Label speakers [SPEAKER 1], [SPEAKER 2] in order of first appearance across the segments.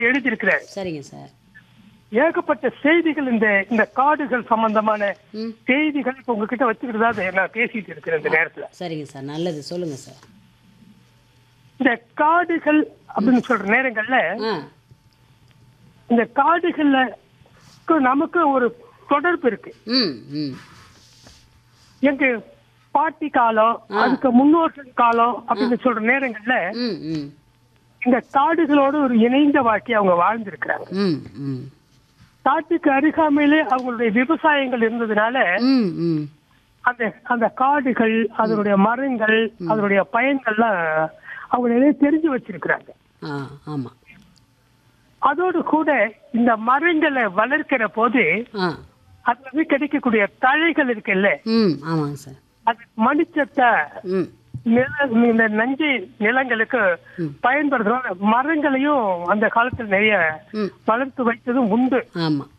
[SPEAKER 1] எழுதியிருக்கிறார்
[SPEAKER 2] சரிங்க சார்
[SPEAKER 1] ஏகப்பட்ட செய்திகள் இந்த இந்த காடுகள் சம்பந்தமான
[SPEAKER 2] ம்
[SPEAKER 1] செய்திகள் இப்ப உங்ககிட்ட வச்சுக்கிட்டு தான் அதை நான் பேசிட்டு இருக்கிறேன் இந்த நேரத்துல
[SPEAKER 2] சரிங்க சார் நல்லது சொல்லுங்க சார்
[SPEAKER 1] இந்த காடுகள் அப்படின்னு சொல்ற நேரங்கள்ல
[SPEAKER 2] ஆ
[SPEAKER 1] இந்த காடுகள்ல க்கு நமக்கு ஒரு தொடர்பு இருக்கு
[SPEAKER 2] ம் ம்
[SPEAKER 1] எங்க பாட்டி காலம் அதுக்கு முன்னோர்கள் காலம் அப்படின்னு சொல்ற நேரங்கள்ல
[SPEAKER 2] ம் ம்
[SPEAKER 1] இந்த காடுகளோடு ஒரு இணைந்த வாழ்க்கையை அவங்க வாழ்ந்திருக்கிறாங்க
[SPEAKER 2] ம் ம்
[SPEAKER 1] காட்டுக்கு அருகாமையிலே அவங்களுடைய விவசாயங்கள் இருந்ததுனால
[SPEAKER 2] ம் ம்
[SPEAKER 1] அந்த அந்த காடுகள் அதனுடைய மரங்கள் அதனுடைய பயன்கள்லாம் அவங்க நிறைய தெரிஞ்சு வச்சிருக்கிறாங்க
[SPEAKER 2] ஆ ஆமாம்
[SPEAKER 1] அதோடு கூட இந்த மரங்களை வளர்க்கிற போது
[SPEAKER 2] ஆ
[SPEAKER 1] அதுல இருந்து கிடைக்கக்கூடிய தழைகள் இருக்குல்ல
[SPEAKER 2] ம் ஆமாங்க சார்
[SPEAKER 1] அது மணிச்சத்தை
[SPEAKER 2] ம்
[SPEAKER 1] நில இந்த நஞ்சை நிலங்களுக்கு பயன்படுத்துறோம் மரங்களையும் அந்த காலத்துல நிறைய
[SPEAKER 2] ம்
[SPEAKER 1] வளர்த்து வைத்ததும் உண்டு
[SPEAKER 2] ஆமாம்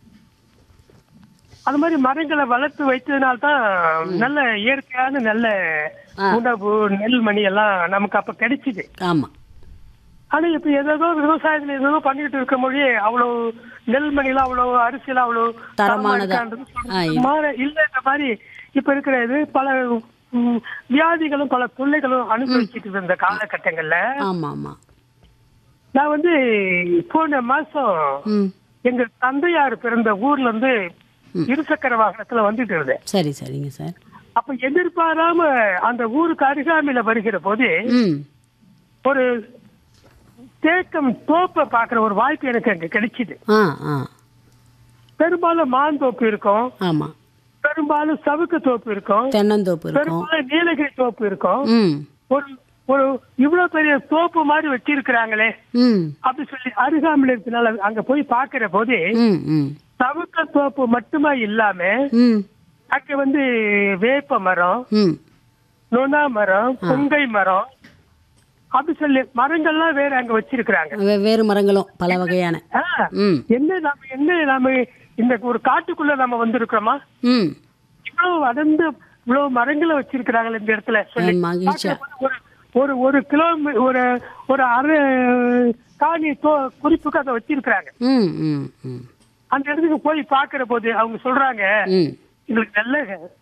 [SPEAKER 1] அது மாதிரி மரங்களை வளர்த்து வைத்ததுனால தான் நல்ல இயற்கையான நல்ல உணவு நெல் மணி எல்லாம் நமக்கு அப்ப கிடைச்சிது
[SPEAKER 2] ஆமாம்
[SPEAKER 1] ஆனா இப்ப ஏதோ விவசாயத்துல ஏதோ பண்ணிட்டு இருக்க மொழியே அவ்வளவு நெல் மணிலாம் அவ்வளவு அரிசிலாம் அவ்வளவு
[SPEAKER 2] தரமானதா?
[SPEAKER 1] இருக்கான்றது சொல்றது.
[SPEAKER 2] ஆ, இல்ல.
[SPEAKER 1] மாற- இல்ல இந்த மாதிரி இப்ப இருக்கிற இது பல ம், வியாதிகளும் பல தொல்லைகளும் அனுபவிச்சுட்டு இருந்த இந்த காலகட்டங்கள்ல
[SPEAKER 2] ஆமாம் ஆமாம்
[SPEAKER 1] நான் வந்து போன மாசம்
[SPEAKER 2] ம்
[SPEAKER 1] எங்க தந்தையார் பிறந்த ஊர்ல இருந்து இருசக்கர வாகனத்துல வந்துட்டு இருந்தேன்
[SPEAKER 2] சரி சரிங்க சார்
[SPEAKER 1] அப்ப எதிர்பாராம அந்த ஊருக்கு அருகாமையில வருகிற போது
[SPEAKER 2] ம்
[SPEAKER 1] ஒரு தேக்கம் தோப்பை பாக்குற ஒரு வாய்ப்பு எனக்கு அங்க கிடைச்சிது
[SPEAKER 2] ஆ ஆ
[SPEAKER 1] பெரும்பாலும் மாந்தோப்பு இருக்கும்
[SPEAKER 2] ஆமாம்
[SPEAKER 1] பெரும்பாலும் சவுக்கு தோப்பு இருக்கும்
[SPEAKER 2] தென்னந்தோப்பு இருக்கும்
[SPEAKER 1] பெரும்பாலும் நீலகிரி தோப்பு இருக்கும்
[SPEAKER 2] ம்
[SPEAKER 1] ஒரு ஒரு இவ்வளவு பெரிய தோப்பு மாதிரி வச்சிருக்கிறாங்களே
[SPEAKER 2] ம்
[SPEAKER 1] அப்படி சொல்லி அருகாமையில இருக்கனால அங்க போய் பாக்குற போது
[SPEAKER 2] ம் ம்
[SPEAKER 1] சவுக்க தோப்பு மட்டுமா இல்லாம
[SPEAKER 2] ம்
[SPEAKER 1] அங்க வந்து வேப்ப மரம்
[SPEAKER 2] ம்
[SPEAKER 1] நுணா மரம் புங்கை மரம் அப்படி சொல்லி மரங்கள்லாம் வேற அங்க வச்சிருக்கிறாங்க
[SPEAKER 2] வெவ்வேறு மரங்களும் பல வகையான
[SPEAKER 1] ஆ,
[SPEAKER 2] ம்
[SPEAKER 1] என்ன நாம என்ன நாம இந்த ஒரு காட்டுக்குள்ள நம்ம வந்திருக்கிறோமா
[SPEAKER 2] ம்
[SPEAKER 1] இவ்வளவு அடர்ந்து இவ்வளவு மரங்களை வச்சிருக்கிறாங்களே இந்த இடத்துல சொல்லி
[SPEAKER 2] ஆ, மகிழ்ச்சியா
[SPEAKER 1] பார்க்கிறப்ப ஒரு ஒரு ஒரு கிலோமீ ஒரு ஒரு அரை காணி தோ- குறிப்புக்கு அதை வச்சிருக்கிறாங்க
[SPEAKER 2] ம் ம் ம்
[SPEAKER 1] அந்த இடத்துக்கு போய் பாக்குற போது அவங்க சொல்றாங்க
[SPEAKER 2] ம்
[SPEAKER 1] எங்களுக்கு நல்ல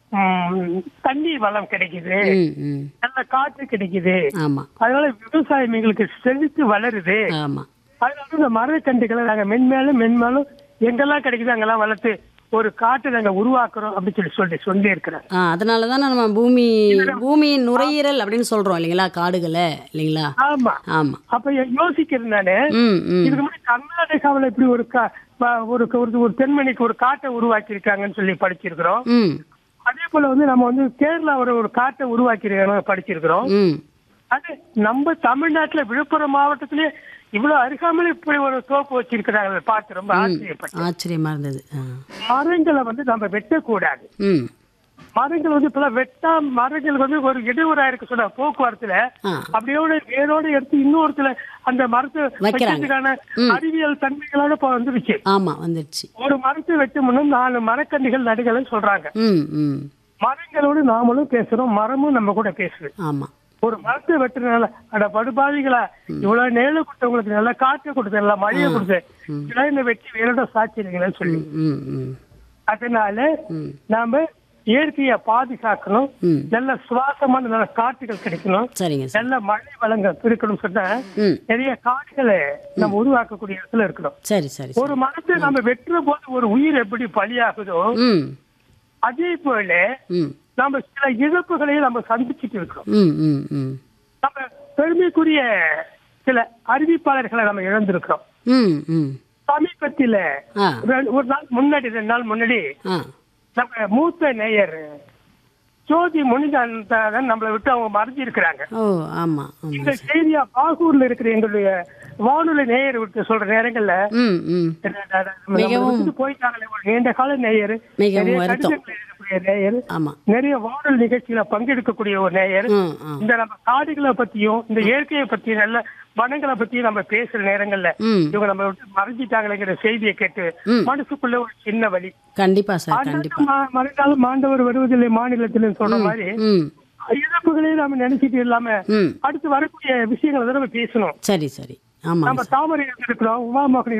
[SPEAKER 1] ம், தண்ணி வளம் கிடைக்குது
[SPEAKER 2] ம் ம்
[SPEAKER 1] நல்ல காற்று கிடைக்குது
[SPEAKER 2] ஆமாம்
[SPEAKER 1] அதனால விவசாயம் எங்களுக்கு செழித்து வளருது
[SPEAKER 2] ஆமாம்
[SPEAKER 1] அதனால இந்த மரக்கன்றுகளை நாங்க மென்மேலும் மென்மேலும் எங்கெல்லாம் கிடைக்குது அங்கெல்லாம் வளர்த்து ஒரு காட்டை நாங்க உருவாக்குறோம் அப்படின்னு சொல்லி சொல்லி சொல்லி இருக்கிறாங்க
[SPEAKER 2] ஆ அதனால தான் நம்ம பூமி பூமியின் நுரையீரல் அப்படின்னு சொல்கிறோம் இல்லைங்களா காடுகளை இல்லைங்களா
[SPEAKER 1] ஆமா
[SPEAKER 2] ஆமாம்
[SPEAKER 1] அப்ப யோசிக்கிறேன் நானு
[SPEAKER 2] ம் ம்
[SPEAKER 1] இதுக்கு முன்னாடி கர்நாடகாவுல இப்படி ஒரு கா- வ- ஒரு ஒரு ஒரு தென்மணிக்கு ஒரு காட்டை உருவாக்கி இருக்காங்கன்னு சொல்லி படிச்சிருக்கிறோம்
[SPEAKER 2] ம்
[SPEAKER 1] அதே போல வந்து நம்ம வந்து கேரளாவோட ஒரு காட்டை உருவாக்கி இருக்காங்க படிச்சிருக்கிறோம்
[SPEAKER 2] ம்
[SPEAKER 1] அது நம்ம தமிழ்நாட்டுல விழுப்புரம் மாவட்டத்திலே இவ்வளவு அருகாமையில இப்படி ஒரு தோப்பு வச்சிருக்கிறாங்க பார்த்து ரொம்ப ஆச்சரியப்பட்டேன்
[SPEAKER 2] ஆச்சரியமாக இருந்தது ஆ
[SPEAKER 1] மரங்களை வந்து நம்ம வெட்டக்கூடாது
[SPEAKER 2] ம்
[SPEAKER 1] மரங்கள் வந்து இப்பெல்லாம் வெட்டா மரங்கள் வந்து ஒரு இடையூறா இருக்கு சொன்ன போக்குவரத்துல
[SPEAKER 2] ஆ
[SPEAKER 1] அப்படியோட வேரோட எடுத்து இன்னொருத்துல அந்த மரத்தை
[SPEAKER 2] வைக்கிறாங்க.
[SPEAKER 1] வைக்கிறதுக்கான அறிவியல் தன்மைகளோட இப்ப வந்துருச்சு
[SPEAKER 2] ஆமாம் வந்துடுச்சு
[SPEAKER 1] ஒரு மரத்தை வெட்ட முன்னும் நாலு மரக்கன்றுகள் நடுகள் சொல்றாங்க
[SPEAKER 2] ம் ம்
[SPEAKER 1] மரங்களோடு நாமளும் பேசுறோம் மரமும் நம்ம கூட பேசுது
[SPEAKER 2] ஆமாம்
[SPEAKER 1] ஒரு மரத்தை வெட்டுறதுனால அட படுபாவிகளா இவ்வளவு நேரம் கொடுத்தவங்களுக்கு நல்லா காற்று கொடுத்து நல்லா மழையை கொடுத்து இதெல்லாம் இந்த வெட்டி வேரோட சாச்சிருங்களேன்னு சொல்லி
[SPEAKER 2] ம் ம்
[SPEAKER 1] அதனால
[SPEAKER 2] ம்
[SPEAKER 1] நாம இயற்கையை பாதுகாக்கணும்
[SPEAKER 2] ம்
[SPEAKER 1] நல்ல சுவாசமான நல்ல காற்றுகள் கிடைக்கணும்
[SPEAKER 2] சரிங்க சார்
[SPEAKER 1] நல்ல மழை வளங்கள் இருக்கணும் சொன்னா
[SPEAKER 2] ம்
[SPEAKER 1] நிறைய காடுகளை நம்ம உருவாக்கக்கூடிய இடத்துல இருக்கணும்
[SPEAKER 2] சரி சரி சரி
[SPEAKER 1] ஒரு மரத்தை நம்ம வெட்டுற போது ஒரு உயிர் எப்படி பலியாகுதோ
[SPEAKER 2] ம்
[SPEAKER 1] அதே போல
[SPEAKER 2] ம்
[SPEAKER 1] நம்ம சில இழப்புகளையும் நம்ம சந்திச்சுட்டு இருக்கிறோம்
[SPEAKER 2] ம் ம் ம்
[SPEAKER 1] நம்ம பெருமைக்குரிய சில அறிவிப்பாளர்களை நம்ம இழந்திருக்கிறோம்
[SPEAKER 2] ம் ம்
[SPEAKER 1] சமீபத்தில
[SPEAKER 2] ஆ
[SPEAKER 1] ரெண்டு- ஒரு நாள் முன்னாடி ரெண்டு நாள் முன்னாடி
[SPEAKER 2] ஆ
[SPEAKER 1] நம்ம மூத்த நேயர் ஜோதி முனிகாந்தன் நம்மளை விட்டு அவங்க மறைஞ்சு இருக்கிறாங்க
[SPEAKER 2] ஓ ஆமாம் ஆமாம்
[SPEAKER 1] இந்த செய்தியா பாகூர்ல இருக்கிற எங்களுடைய வானொலி நேயர் விட்டு சொல்ற நேரங்கள்ல
[SPEAKER 2] ம் ம்
[SPEAKER 1] நம்மளை விட்டுட்டு போயிட்டாங்களே ஒரு நீண்ட கால நேயர்
[SPEAKER 2] மிகவும்
[SPEAKER 1] நிறைய
[SPEAKER 2] வருத்தம்.
[SPEAKER 1] கடிதங்கள் எழுதக்கூடிய நேயர்
[SPEAKER 2] ஆமாம்
[SPEAKER 1] நிறைய வானொலி நிகழ்ச்சியில பங்கெடுக்கக்கூடிய ஒரு நேயர்
[SPEAKER 2] ம் ஆ
[SPEAKER 1] இந்த நம்ம காடுகளை பத்தியும் இந்த இயற்கையை பத்தியும் நல்ல வனங்களை பத்தியும் நம்ம பேசுற நேரங்கள்ல
[SPEAKER 2] ம்
[SPEAKER 1] இவங்க நம்ம விட்டு மறைஞ்சிட்டாங்களேங்கிற செய்தியை கேட்டு
[SPEAKER 2] ம்.
[SPEAKER 1] மனசுக்குள்ள ஒரு சின்ன வலி
[SPEAKER 2] கண்டிப்பா சார் கண்டிப்பா
[SPEAKER 1] ஆண்டாண்டு மா- மறுநாள் மாண்டவர் வருவதில்லை மாநிலத்தில் சொல்ற மாதிரி
[SPEAKER 2] ம்
[SPEAKER 1] இழப்புகளையும் நாம நினைச்சிட்டு இல்லாம
[SPEAKER 2] ம்
[SPEAKER 1] அடுத்து வரக்கூடிய விஷயங்களை தான் நம்ம பேசணும்
[SPEAKER 2] சரி சரி ஆமாங்க
[SPEAKER 1] நம்ம தாமரை இருக்கிறோம் உமாமோகனி